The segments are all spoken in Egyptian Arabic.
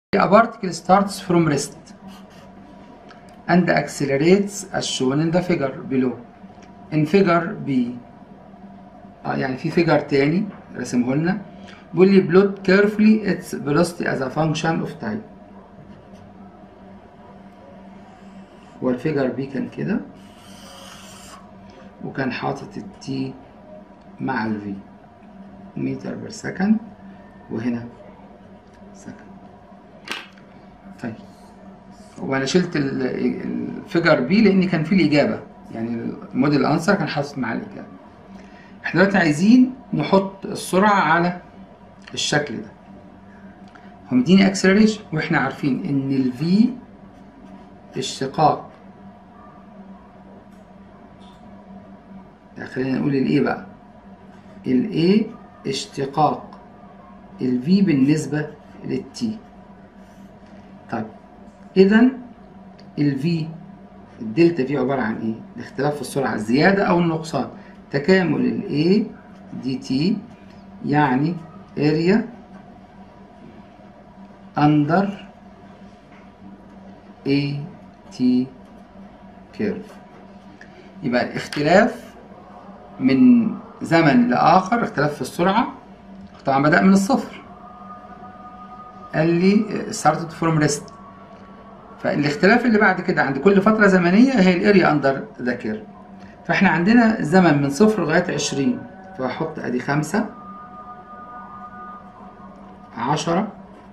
A particle starts from rest and accelerates as shown in the figure below. In figure B آه يعني في figure تاني رسمه لنا بيقول لي plot carefully its velocity as a function of time. هو الفيجر بي كان كده وكان حاطط التي مع الفي متر بير سكند وهنا سكند طيب وانا شلت الفيجر بي لان كان فيه الاجابه يعني الموديل انسر كان حاطط معاه الاجابه احنا دلوقتي عايزين نحط السرعه على الشكل ده هو مديني اكسلريشن واحنا عارفين ان الفي اشتقاق يعني خلينا نقول الايه بقى الايه اشتقاق الفي بالنسبه للتي طيب اذا الفي الدلتا في عباره عن ايه الاختلاف في السرعه الزياده او النقصان تكامل الاي دي تي يعني اريا اندر اي تي كيرف يبقى الاختلاف من زمن لاخر اختلاف في السرعه طبعا بدا من الصفر قال لي started from rest فالاختلاف اللي بعد كده عند كل فترة زمنية هي الاريا اندر ذا كيرف فاحنا عندنا زمن من صفر لغاية عشرين فهحط ادي خمسة عشرة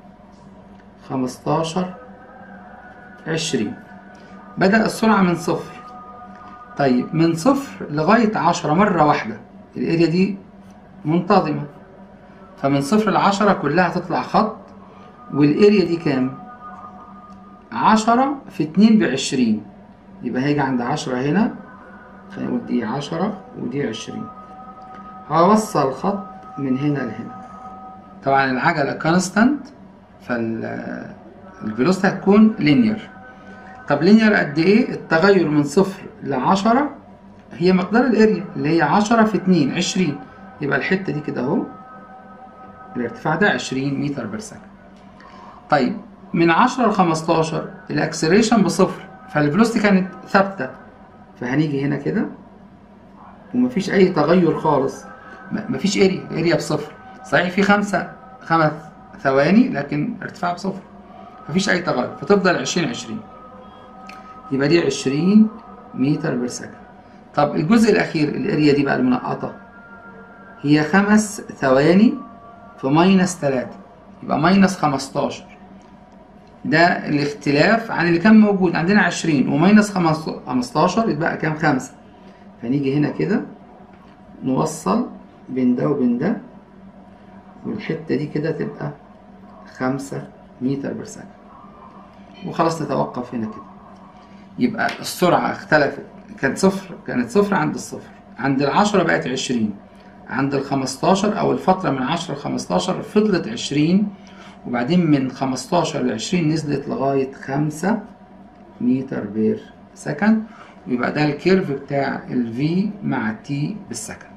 خمستاشر عشرين بدأ السرعة من صفر طيب من صفر لغاية عشرة مرة واحدة الاريا دي منتظمة فمن صفر لعشرة كلها تطلع خط والاريا دي كام؟ عشرة في اتنين بعشرين يبقى هيجي عند عشرة هنا خلينا نقول دي عشرة ودي عشرين هوصل خط من هنا لهنا طبعا العجلة كونستانت فالفيلوسيتي هتكون لينير طب لينير قد ايه؟ التغير من صفر لعشرة هي مقدار الاريا اللي هي عشرة في اتنين عشرين يبقى الحتة دي كده اهو الارتفاع ده عشرين متر بير سكند طيب من 10 ل 15 الاكسلريشن بصفر فالفيلوسيتي كانت ثابته فهنيجي هنا كده ومفيش اي تغير خالص مفيش اريا اريا بصفر صحيح في خمسة خمس ثواني لكن ارتفاع بصفر مفيش اي تغير فتفضل 20 20 يبقى دي 20 متر بير سكند طب الجزء الاخير الاريا دي بقى المنقطه هي خمس ثواني في ماينس 3 يبقى ماينس 15 ده الاختلاف عن اللي كان موجود عندنا 20 وماينس 15 يبقى كام 5 فنيجي هنا كده نوصل بين ده وبين ده والحته دي كده تبقى 5 متر بير سكند وخلاص نتوقف هنا كده يبقى السرعه اختلفت كانت صفر كانت صفر عند الصفر عند العشرة بقت 20 عند ال 15 او الفتره من 10 ل 15 فضلت 20 وبعدين من 15 ل 20 نزلت لغاية 5 متر بير سكند ويبقى ده الكيرف بتاع الفي مع تي بالسكند